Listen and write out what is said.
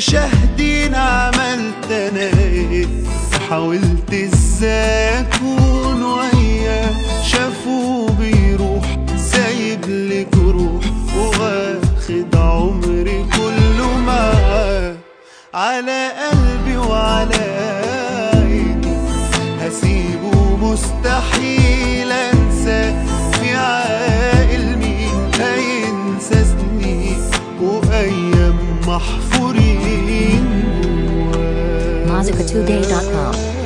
شاهدين عملت انا ايه حاولت ازاي اكون وياه شافوه بيروح سايب لي جروح واخد عمري كله معاه على قلبي وعلى عيني هسيبه مستحيل انساه في عاقل مين هينسى سنين وايام محفورين جواه Mazika2day.com.